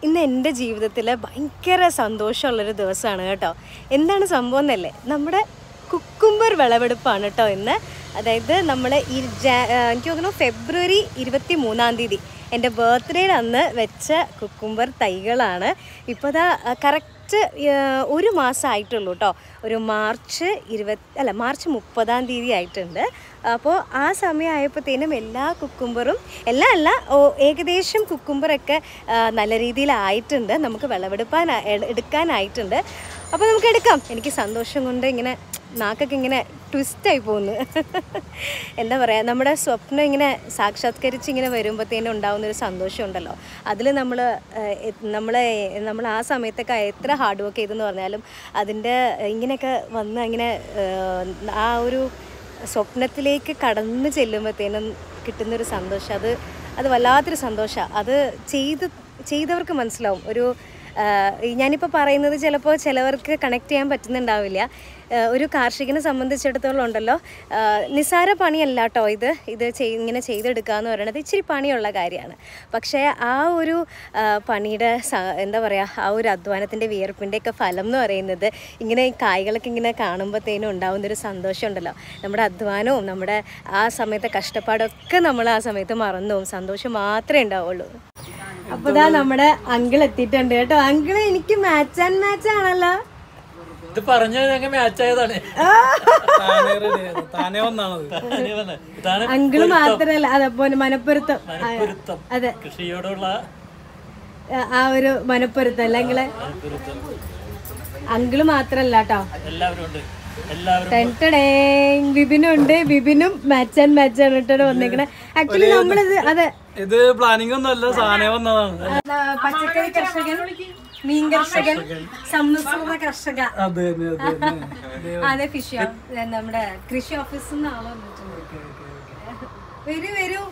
ഇന്ന് എൻ്റെ ജീവിതത്തിൽ ഭയങ്കര സന്തോഷമുള്ളൊരു ദിവസമാണ് കേട്ടോ എന്താണ് സംഭവം എന്നല്ലേ നമ്മുടെ കുക്കുംബർ വിളവെടുപ്പാണ് കേട്ടോ ഇന്ന് അതായത് നമ്മൾ ഈ ജാ- ആ, എനിക്ക് തോന്നുന്നു ഫെബ്രുവരി ഇരുപത്തി മൂന്നാം തീയതി എൻ്റെ ബർത്ത്ഡേയുടെ അന്ന് വെച്ച കുക്കുംബർ തൈകളാണ് ഇപ്പോൾ ദാ കറക്റ്റ് ഒരു മാസം ആയിട്ടുള്ളൂ കേട്ടോ ഒരു മാർച്ച് ഇരുപത്തി അല്ല മാർച്ച് മുപ്പതാം തീയതി ആയിട്ടുണ്ട് അപ്പോൾ ആ സമയമായപ്പോഴത്തേനും എല്ലാ കുക്കുംബറും എല്ലാം അല്ല ഓ ഏകദേശം കുക്കുംബറൊക്കെ ആ, നല്ല രീതിയിലായിട്ടുണ്ട് നമുക്ക് വിളവെടുപ്പാൻ എടുക്കാനായിട്ടുണ്ട് അപ്പോൾ നമുക്ക് എടുക്കാം എനിക്ക് സന്തോഷം കൊണ്ട് ഇങ്ങനെ നാക്കൊക്കെ ഇങ്ങനെ ട്വിസ്റ്റായി പോകുന്നു എന്താ പറയുക നമ്മുടെ സ്വപ്നം ഇങ്ങനെ സാക്ഷാത്കരിച്ച് ഇങ്ങനെ വരുമ്പോഴത്തേനും ഉണ്ടാകുന്ന ഒരു സന്തോഷം ഉണ്ടല്ലോ അതിൽ നമ്മൾ നമ്മൾ നമ്മൾ ആ സമയത്തൊക്കെ എത്ര ഹാർഡ് വർക്ക് ചെയ്തെന്ന് പറഞ്ഞാലും അതിൻ്റെ ഇങ്ങനെയൊക്കെ വന്ന് ഇങ്ങനെ ഏഹ്, ആ ഒരു സ്വപ്നത്തിലേക്ക് കടന്നു ചെല്ലുമ്പോഴത്തേനും കിട്ടുന്നൊരു സന്തോഷം അത് അത് വല്ലാത്തൊരു സന്തോഷമാണ് അത് ചെയ്ത് ചെയ്തവർക്ക് മനസ്സിലാവും ഒരു ആഹ് ഞാനിപ്പോൾ പറയുന്നത് ചിലപ്പോൾ ചിലവർക്ക് കണക്ട് ചെയ്യാൻ പറ്റുന്നുണ്ടാവില്ല ആഹ് ഒരു കാർഷികനെ സംബന്ധിച്ചിടത്തോളം ഉണ്ടല്ലോ ആഹ് നിസ്സാര പണിയല്ല കേട്ടോ ഇത് ഇത് ചെയ് ഇങ്ങനെ ചെയ്തെടുക്കുക എന്ന് പറയുന്നത് ഇച്ചിരി പണിയുള്ള കാര്യമാണ് പക്ഷേ ആ ഒരു ആഹ് പണിയുടെ സ എന്താ പറയുക ആ ഒരു അധ്വാനത്തിൻ്റെ വിയർപ്പിൻ്റെയൊക്കെ ഫലം എന്ന് പറയുന്നത് ഇങ്ങനെ ഈ കായ്കളൊക്കെ ഇങ്ങനെ കാണുമ്പോഴത്തേനും ഉണ്ടാകുന്നൊരു സന്തോഷം ഉണ്ടല്ലോ നമ്മുടെ അധ്വാനവും നമ്മുടെ ആ സമയത്തെ കഷ്ടപ്പാടൊക്കെ നമ്മൾ ആ സമയത്ത് മറന്നു പോകും സന്തോഷം മാത്രമേ ഉണ്ടാവുള്ളൂ അപ്പൊ ഇതാ നമ്മുടെ അങ്കിൾ എത്തിയിട്ടുണ്ട് കേട്ടോ അങ്കിള് എനിക്ക് മാച്ച് ആൻഡ് മാച്ച് ആണല്ലോ ഇത് പറഞ്ഞത് ഞങ്ങൾ മാച്ച് ആയതാണ് താനേ ready ആയത്. താനേ വന്നാണത് അങ്ങനെ വന്നെ. ഇതാണ് അങ്കിള് മാത്രല്ല അതേപോലെ മനപ്പൊരുത്തം പൊരുത്തം അതെ കൃഷിയോടുള്ള ആ- ആ ഒരു മനപ്പൊരുത്തം അല്ല അങ്കിളെ പൊരുത്തം അങ്കിള് മാത്രല്ല കേട്ടോ എല്ലാവരും ഉണ്ട് എല്ലാവരും ടെൻടടേ ബിബിനുണ്ട് ബിബിനും മാച്ച് ആൻഡ് മാച്ച് ആണ് കേട്ടോ വന്നേക്കണേ ആക്ച്വലി നമ്മളിത് അതെ ഇത് പ്ലാനിങ് ഒന്നും അല്ല സാനേ വന്നതാണ് ആ, പച്ചക്കറി കർഷകൻ മീൻ കർഷകൻ സമ്മിശ്രിത കർഷക അത് തന്നെ അത് തന്നെ അതെ ഫിഷ് നമ്മുടെ കൃഷി ഓഫീസിൽ നിന്ന് ആളെ വന്നിട്ടുണ്ട് വരൂ വരൂ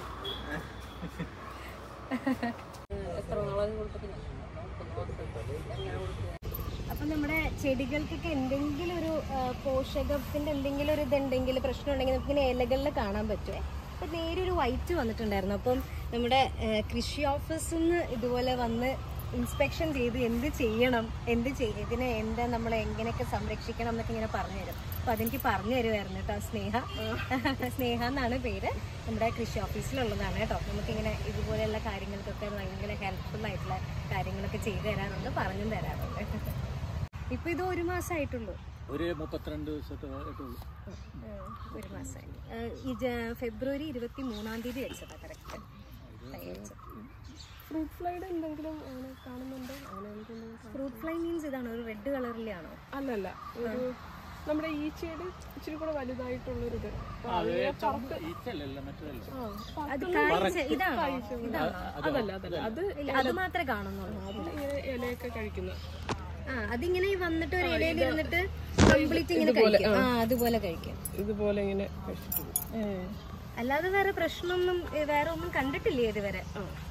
അപ്പൊ നമ്മുടെ ചെടികൾക്കൊക്കെ എന്തെങ്കിലും ഒരു ആ, പോഷകത്തിന്റെ എന്തെങ്കിലും ഒരു ഇതുണ്ടെങ്കിൽ പ്രശ്നം ഉണ്ടെങ്കിൽ നമുക്ക് ഇങ്ങനെ ഇലകളിൽ കാണാൻ പറ്റുമേ അപ്പൊ നേരെ ഒരു വൈറ്റ് വന്നിട്ടുണ്ടായിരുന്നു അപ്പം നമ്മുടെ ആ, കൃഷി ഓഫീസിൽ നിന്ന് ഇതുപോലെ വന്ന് ഇൻസ്പെക്ഷൻ ചെയ്ത് എന്ത് ചെയ്യണം എന്ത് ചെയ്യ ഇതിനെ എന്താ നമ്മൾ എങ്ങനെയൊക്കെ സംരക്ഷിക്കണം എന്നൊക്കെ ഇങ്ങനെ പറഞ്ഞു തരും അപ്പൊ അതെനിക്ക് പറഞ്ഞു തരുമായിരുന്നു കേട്ടോ സ്നേഹ സ്നേഹ എന്നാണ് പേര് നമ്മുടെ കൃഷി ഓഫീസിലുള്ളതാണ് കേട്ടോ നമുക്കിങ്ങനെ ഇതുപോലെയുള്ള കാര്യങ്ങൾക്കൊക്കെ ഭയങ്കര ഹെൽപ്ഫുൾ ആയിട്ടുള്ള കാര്യങ്ങളൊക്കെ ചെയ്തു തരാറുണ്ട് പറഞ്ഞും തരാറുണ്ട് ഇപ്പൊ ഇത് ഒരു മാസമായിട്ടുള്ളൂ ഒരു മുപ്പത്തിരണ്ട് ദിവസത്തെ ആയിട്ടുള്ളൂ ഒരു മാസമായി ഈ ജ- ഫെബ്രുവരി ഇരുപത്തി മൂന്നാം തീയതി വെച്ചതാ കറക്റ്റ് ഫ്രൂട്ട് ഫ്ലൈഡ് എന്തെങ്കിലും അങ്ങനെ കാണുന്നുണ്ടോ അങ്ങനെ എനിക്കൊന്നും ഫ്രൂട്ട് ഫ്ലൈ മീൻസ് ഇതാണോ ഒരു റെഡ് കളറിലാണോ അല്ലല്ല ഒരു നമ്മുടെ ഈച്ചയുടെ ഇച്ചിരി കൂടെ വലുതായിട്ടുള്ളൊരിത് ഈച്ചല്ലല്ലോ മറ്റേതല്ല അത് കായ്ച്ച ഇതാണോ ഇതാണോ അതല്ല അതല്ല അത് ഇല്ല അത് മാത്രമേ കാണുന്നുള്ളൂ അതിൽ ഇങ്ങനെ ഇലയൊക്കെ കഴിക്കുന്ന ആ അതിങ്ങനെ വന്നിട്ട് ഒരു ഇലയിൽ ഇരുന്നിട്ട് കംപ്ലീറ്റ് ഇങ്ങനെ കഴിക്കും ആ അതുപോലെ കഴിക്കും ഇതുപോലെ ഇങ്ങനെ കഴിച്ചിട്ട് പോകും അല്ലാതെ വേറെ പ്രശ്നമൊന്നും ഏ, വേറെ ഒന്നും കണ്ടിട്ടില്ലേ ഇതുവരെ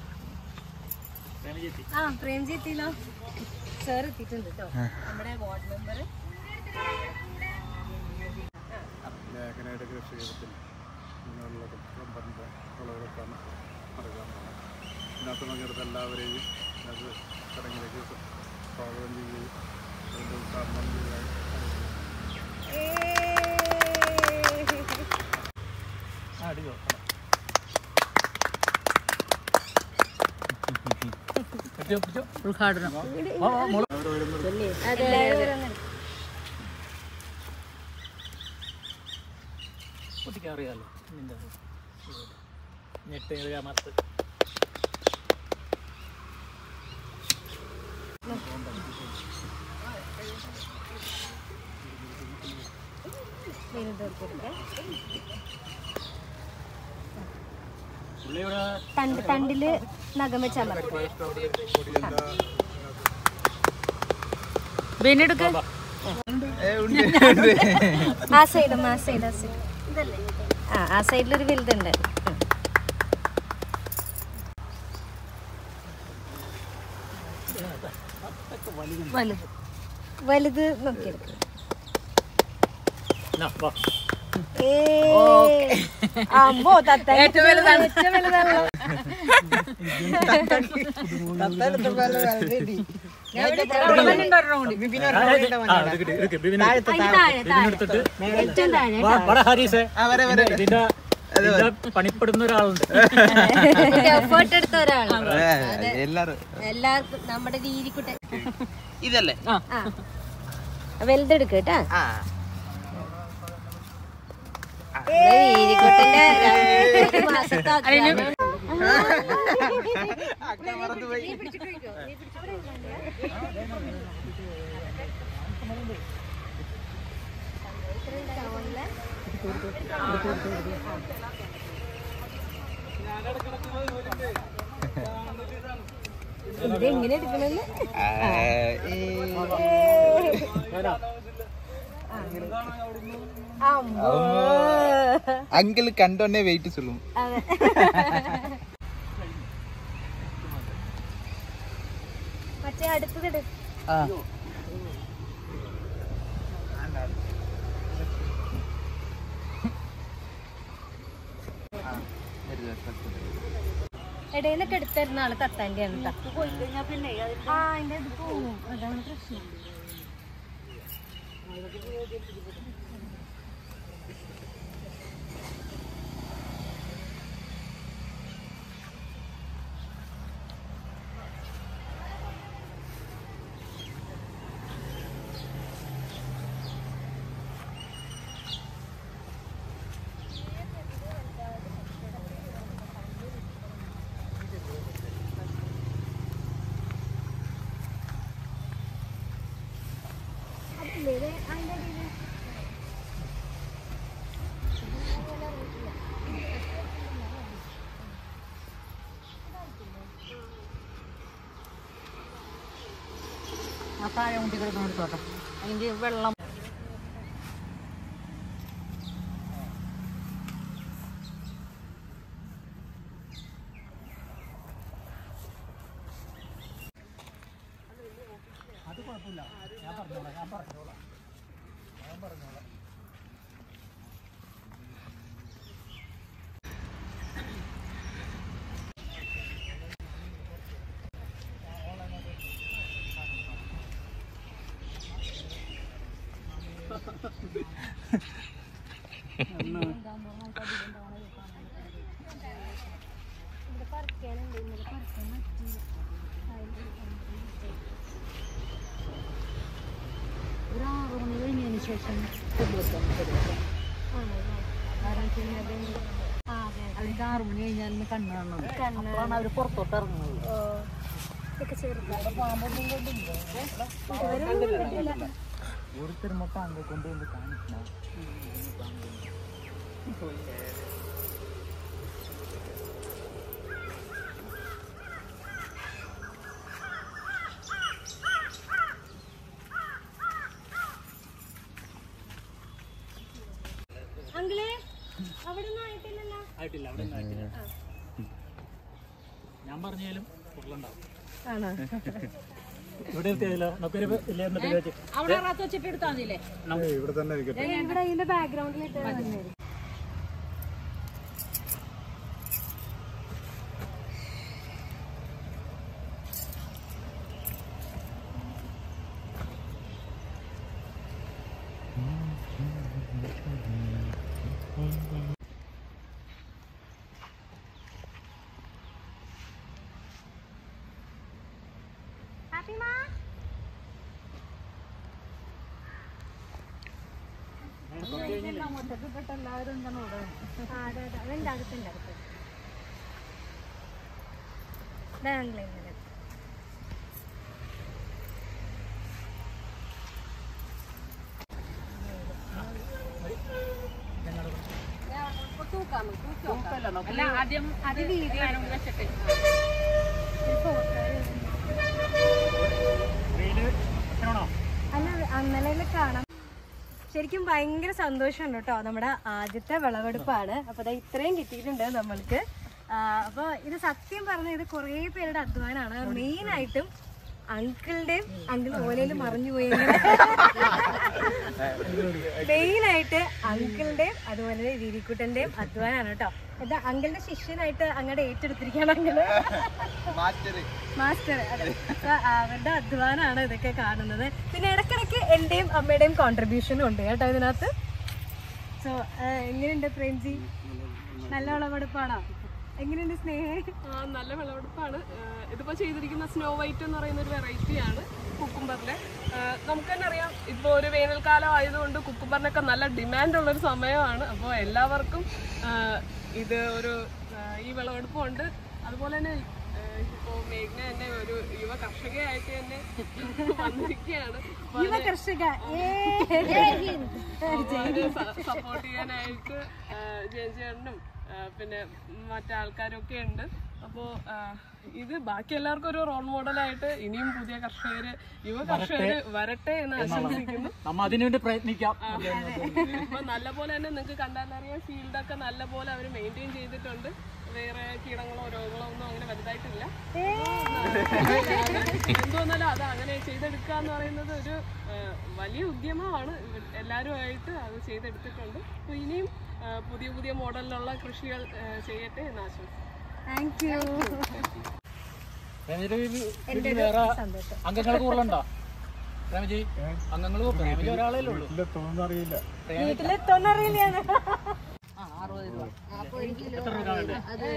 ആ പ്രേംജി എത്തിയില്ലോ സാർ എത്തിയിട്ടുണ്ട് കേട്ടോ നമ്മുടെ വാർഡ് മെമ്പർ ലേഖനയുടെ കൃഷിയിടത്തിൽ ഇങ്ങനെയുള്ള റബ്ബറിൻ്റെ വിളവെടുപ്പാണ് നടക്കാൻ പോകുന്നത് ഇതിനകത്ത് പങ്കെടുത്ത എല്ലാവരെയും അത് ചടങ്ങിലേക്ക് സ്വാഗതം ചെയ്യുകയും അതിൻ്റെ ഉദ്ഘാടനം ചെയ്യുകയും അടിയോ ഉദ്ഘാടനം കുട്ടിക്ക് അറിയാലോ നിന്റെ ഞെട്ട് മത്ത് പുള്ളിയുടെ തണ്ട് തണ്ടില് നഖം വെച്ചാൽ മതി ബെന്നെടുക്ക ആ സൈഡ് ആ സൈഡ് ആ സൈഡ് ഇതല്ലേ ആ ആ സൈഡിലൊരു വലുതുണ്ട് ഉം. വലുത് വലുത് നോക്കിയെടുക്കും എന്നാ, വാ. അമ്പോ തത്ത ഏറ്റവും വലുതാണ് ഏറ്റവും വലുതാണ് ഹരീസേ ഇതിന്റെ ഇതിന്റെ പണിപ്പെടുന്ന ഒരാളുണ്ട് എഫേർട്ട് എടുത്ത ഒരാള് എല്ലാരും എല്ലാവർക്കും നമ്മുടെ രീതിക്കുട്ടെ ഇതല്ലേ ആ വലുതെടുക്ക കേട്ടാ ആ വീരിക്കുട്ടന്റെ രണ്ട് മാസത്തെ അധ്വാനം. അക്ക മറന്നുപോയി ഇത് എങ്ങനെ എടുക്കണെന്ന് ആ, ഏ. അമ്മോ. അങ്കിൾ കണ്ടോണ്ടേ വെയിറ്റ് சொல்லும் അതെ മറ്റേ അടുത്തത് ആ ഇടയിലൊക്കെ എടുത്തിരുന്ന ആള് തത്താൻ്റെ ആണ് ആ അതിന്റെ ഇത് പോകും അതാണ് പ്രശ്നം അങ്കിളെ അവിടെ ഒന്നും ആയിട്ടില്ലല്ലോ ആയിട്ടില്ല അവിടെ ഒന്നും ആയിട്ടില്ല ഞാൻ പറഞ്ഞാലും ഉരുളുണ്ടാവും ആണോ ഇവിടെ എത്തിയതില്ല നമുക്കൊരു ഇല്ല എന്നിട്ട് വെച്ച് ഇവിടെ തന്നെ ഇരിക്കട്ടെ ഇവിടെ ഇതിന്റെ ബാക്ക്ഗ്രൗണ്ടിലിട്ട് ഹാപ്പി മാ ആ, അതെ, അതെ. അതുണ്ട്, അകത്തുണ്ട്, അകത്തുണ്ട്. ദാ അങ്കിളെ ഇങ്ങനെ. അല്ല അന്നലെ കാണാം ശരിക്കും ഭയങ്കര സന്തോഷമുണ്ട് കേട്ടോ നമ്മുടെ ആദ്യത്തെ വിളവെടുപ്പാണ് അപ്പൊ ദാ ഇത്രയും കിട്ടിയിട്ടുണ്ട് നമ്മൾക്ക് ആ, അപ്പൊ ഇത് സത്യം പറഞ്ഞ ഇത് കുറേ പേരുടെ അധ്വാനമാണ് മെയിൻ ആയിട്ടും അങ്കിളുടെയും അങ്കിൾ ഓലയിൽ മറിഞ്ഞു പോയി മെയിൻ ആയിട്ട് അങ്കിളിന്റെയും അതുപോലെ തന്നെ രീതിക്കുട്ടന്റെയും അധ്വാനാണ് കേട്ടോ എന്താ അങ്കിളിന്റെ ശിഷ്യനായിട്ട് അങ്ങോട്ട് ഏറ്റെടുത്തിരിക്കുകയാണ് അങ്കിള് മാസ്റ്റർ മാസ്റ്റർ അതെ അപ്പൊ അവരുടെ അധ്വാനാണ് ഇതൊക്കെ കാണുന്നത് പിന്നെ ഇടക്കിടക്ക് എന്റെയും അമ്മയുടെയും കോൺട്രിബ്യൂഷനും ഉണ്ട് കേട്ടോ ഇതിനകത്ത് സോ എങ്ങനെയുണ്ട് പ്രേംജി നല്ല വിളവെടുപ്പാണോ എങ്ങനെയുണ്ട് സ്നേഹം ആ, നല്ല വിളവെടുപ്പാണ് ആ, ഇതിപ്പോ ചെയ്തിരിക്കുന്ന സ്നോ വൈറ്റ് എന്ന് പറയുന്ന ഒരു വെറൈറ്റി ആണ് കുക്കുംബറിന്റെ നമുക്ക് തന്നെ അറിയാം ഇപ്പോൾ ഒരു വേനൽക്കാലം ആയതുകൊണ്ട് കുക്കുംബറിനൊക്കെ നല്ല ഡിമാൻഡ് ഉള്ള ഒരു സമയമാണ് അപ്പോൾ എല്ലാവർക്കും ആ, ഇത് ഒരു ആ, ഈ വിളവെടുപ്പുണ്ട് അതുപോലെ തന്നെ ഇപ്പോൾ മേഘ്ന തന്നെ ഒരു യുവ കർഷകയായിട്ട് തന്നെ വന്നിരിക്കുകയാണ് അപ്പൊ യുവ കർഷക സപ്പോർട്ട് ചെയ്യാനായിട്ട് ജയചേട്ടനും പിന്നെ മറ്റാൾക്കാരൊക്കെ ഉണ്ട് അപ്പോൾ ഇത് ബാക്കി എല്ലാവർക്കും ഒരു റോൾ മോഡലായിട്ട് ഇനിയും പുതിയ കർഷകര് യുവ കർഷകര് വരട്ടെ എന്ന് ആശംസിക്കുന്നു നമ്മ അതിനുവേണ്ടി പ്രയത്നിക്കാം ഇപ്പൊ നല്ല പോലെ തന്നെ നിങ്ങൾക്ക് കണ്ടാലറിയാം ഫീൽഡൊക്കെ നല്ല പോലെ അവർ മെയിൻറ്റെയിൻ ചെയ്തിട്ടുണ്ട് വേറെ കീടങ്ങളോ രോഗങ്ങളോ ഒന്നും അങ്ങനെ വലുതായിട്ടില്ല എന്തോന്നാലും അത് അങ്ങനെ ചെയ്തെടുക്കുക എന്ന് പറയുന്നത് ഒരു ആ, വലിയ ഉദ്യമമാണ് ഇവ- എല്ലാവരുമായിട്ട് അത് ചെയ്തെടുത്തിട്ടുണ്ട് അപ്പൊ ഇനിയും ആ, പുതിയ പുതിയ മോഡലിലുള്ള കൃഷികൾ ആ, ചെയ്യട്ടെ എന്ന് ആശംസിക്കുന്നു താങ്ക് യു പ്രേമജിയുടെ വീട്ടിൽ വീട്ടിൽ വേറെ അംഗങ്ങൾ കൂടുതലുണ്ടോ പ്രേമജി അംഗങ്ങൾ പ്രേമജി ഒരാളേ ഉള്ളൂ തോന്നുന്നറിയില്ല വീട്ടിലെത്തോന്നറിയില്ല എത്ര രൂപ വേണ്ടേ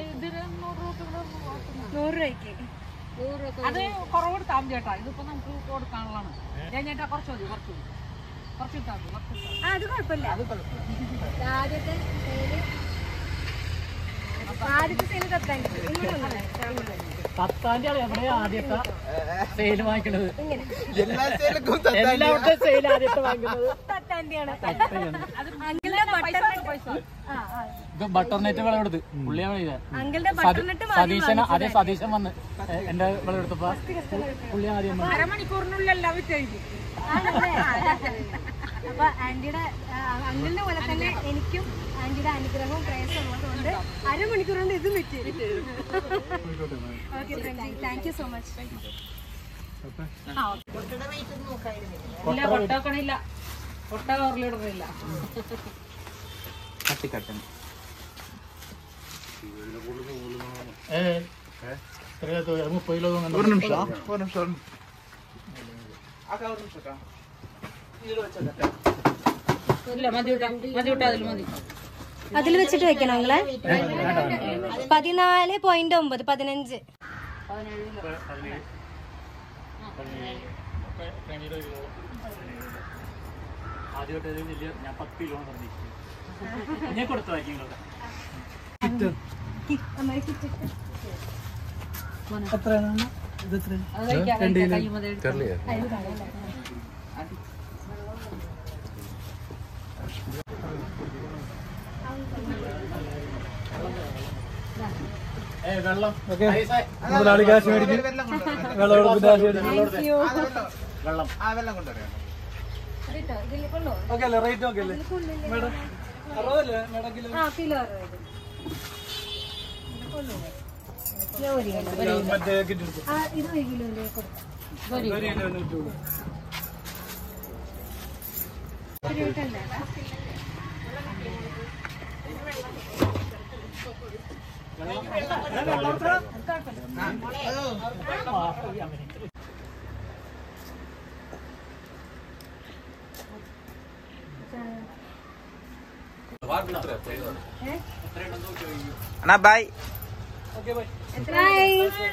നൂറ് രൂപയ്ക്ക് അത് കുറവ് കൊടുത്താൽ മതി ചേട്ടാ ഇതിപ്പോ നമുക്ക് കൊടുക്കാനുള്ളതാണ് ഞാൻ ചേട്ടാ കുറച്ച് മതി കുറച്ച് മതി കുറച്ച് ഇട്ടാൽ മതി കുറച്ച് ഇട്ടാൽ മതി. ആ അത് കുഴപ്പമില്ല ആദ്യത്തെ sale- ആദ്യത്തെ സെയിൽ തത്താൻ പത്താം തീയതി എവിടെ ആദ്യത്തെ സെയിൽ വാങ്ങിക്കണത് ഇങ്ങനെ എല്ലാ സേലക്കും എല്ലാവരുടെ സെയിൽ ആദ്യത്തെ വാങ്ങിക്കുന്നത് തത്താന്റെയാണ് അങ്കിളുടെ ബട്ടർനട്ട് ആ ആ ഇത് ബട്ടർനെറ്റ് വിളവെടുത്ത് പുള്ളിയാണ് ഇത് അങ്കിളുടെ ബട്ടർനട്ട് സതീശൻ അതേ സതീശൻ വന്ന് ഏ, എന്റെ വിളവെടുത്തപ്പോ പുള്ളി ആദ്യം വന്നു അരമണിക്കൂറിനുള്ളിൽ എല്ലാം വിറ്റഴിക്കും അപ്പൊ ആന്റിയുടെ അങ്കിളിന്റെ പോലെ തന്നെ എനിക്കും ആന്റിയുടെ അനുഗ്രഹവും പ്രേസം ഉള്ളതുകൊണ്ട് അരമണിക്കൂർ കൊണ്ട് ഇതും വിറ്റ് okay thank you so much ഇല്ല പൊട്ടാക്കണില്ല പൊട്ട കവറിലിടുന്നില്ല കട്ടിക്കട്ടൻ ഏ എത്രയാ തോന്നുക? മുപ്പത് കിലോ തോന്നുന്നു ഒരു നിമിഷം ഒരു നിമിഷം ആക്കാ ഒരു നിമിഷം അക്കാ. ഇല്ല മതി വിട്ടാ മതി വിട്ടാ അതിൽ മതി അതിൽ വെച്ചിട്ട് വെക്കണം നിങ്ങളെ പതിനാല് പോയിന്റ് ഒമ്പത് പതിനഞ്ച് ആദ്യമായിട്ട് ഒരു വലിയ ഞാൻ പത്ത് കിലോ പറഞ്ഞിരിക്കും ഞാൻ കൊടുത്തു വായിക്കുന്നത് എത്രയാണ് ഇത് എത്ര അത് കഴിക്കാം കഴിക്കാം കൈ മതി എടുക്കാം. ഏ വെള്ളം ഓക്കെ ഐസേ, മുതലാളി കാശ് മേടിക്കും വെള്ളം കൊണ്ടുവരാം വിളവെടുപ്പിന്റെ കാശ് മേടിക്കും വെള്ളം ആ വെള്ളം കൊണ്ടുവരാം ഓക്കെ അല്ലേ റേറ്റ് ഓക്കെ അല്ലേ മേഡം അറുപതല്ലേ മേഡം കിലോ ആ കിലോ അറുപത് മറ്റേ കിറ്റ് എടുക്കും ആ ഇത് ഒരു കിലോയില് കൊടുക്കാം ഒരു കിലോ നൂറ്റി കൊടുക്കും അണ്ണാ ബൈ ഓക്കെ ബൈ ബൈ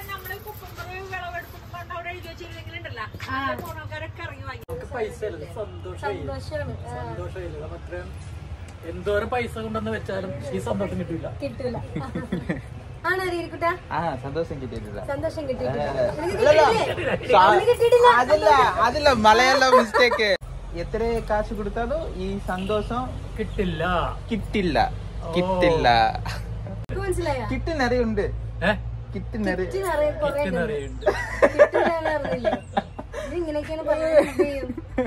പൈസ അല്ല സന്തോഷമായി സന്തോഷമാണ് ആ, സന്തോഷമായില്ല കാരണം അത്രയും എന്തോരം പൈസ കൊണ്ടെന്ന് വെച്ചാലും ഈ സന്തോഷം കിട്ടില്ല കിട്ടൂല ആണോ രീരിക്കുട്ടാ ആ സന്തോഷം കിട്ടിയിട്ടില്ല സന്തോഷം കിട്ടിയിട്ടില്ല സാ- കിട്ടിയിട്ടില്ല അതില്ല അതില്ല മലയാളം മിസ്റ്റേക്ക് എത്ര കാശ് കൊടുത്താലും ഈ സന്തോഷം കിട്ടില്ല കിട്ടില്ല കിട്ടില്ല എനിക്ക് മനസ്സിലായോ കിട്ടി നിറയെ ഉണ്ട് ഏ കിട്ടി നിറയെ കിട്ടി നിറയെ കുറേ ഉണ്ട്. നിറയുണ്ട് കിട്ടില്ലാന്ന് അറിഞ്ഞില്ലേ ഇത് ഇങ്ങനെയൊക്കെയാണ് പറയുന്നത് എന്ത് ചെയ്യും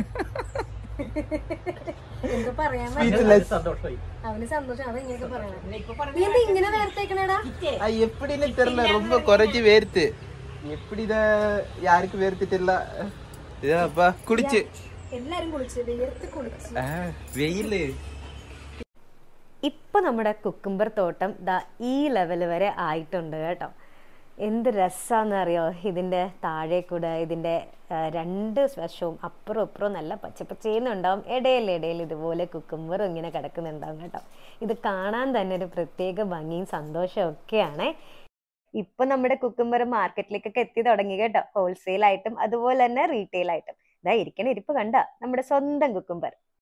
എന്താ പറയാൻ പറ്റില്ല. സന്തോഷമായി അവന് സന്തോഷം അത് ഇങ്ങനെയൊക്കെ പറയണം നീ എന്താ ഇങ്ങനെ വേർത്തേക്കണേടാ ആ എപ്പിടിன்னு தெரியல ரொம்ப குறைச்சி வேர்த்து எப்படி இத யாருக்கு வேர்த்திட்டில்ல இதப்பா குடிச்சு എല്ലാരും കുളിച്ച് വെയർത്ത് കുളിച്ച് ஆ, வெயிலு ഇപ്പൊ നമ്മുടെ കുക്കുംബർ തോട്ടം ദാ ഈ ലെവൽ വരെ ആയിട്ടുണ്ട് കേട്ടോ എന്ത് രസാന്ന് അറിയോ ഇതിന്റെ താഴെ കൂടെ ഇതിന്റെ ആ, രണ്ട് വശവും അപ്പുറം ഇപ്പുറവും നല്ല പച്ചപ്പച്ചേന്നുണ്ടാവും ഇടയിൽ ഇടയിൽ ഇതുപോലെ കുക്കുംബറും ഇങ്ങനെ കിടക്കുന്നുണ്ടാവും കേട്ടോ ഇത് കാണാൻ തന്നെ ഒരു പ്രത്യേക ഭംഗിയും സന്തോഷവും ഒക്കെയാണ് ഇപ്പൊ നമ്മുടെ കുക്കുംബർ മാർക്കറ്റിലേക്കൊക്കെ എത്തി തുടങ്ങി കേട്ടോ ഹോൾസെയിൽ ആയിട്ടും അതുപോലെ തന്നെ റീറ്റെയിൽ ആയിട്ടും ഇതാ ഇരിക്കണ ഇരിപ്പ് കണ്ട നമ്മുടെ സ്വന്തം കുക്കുംബർ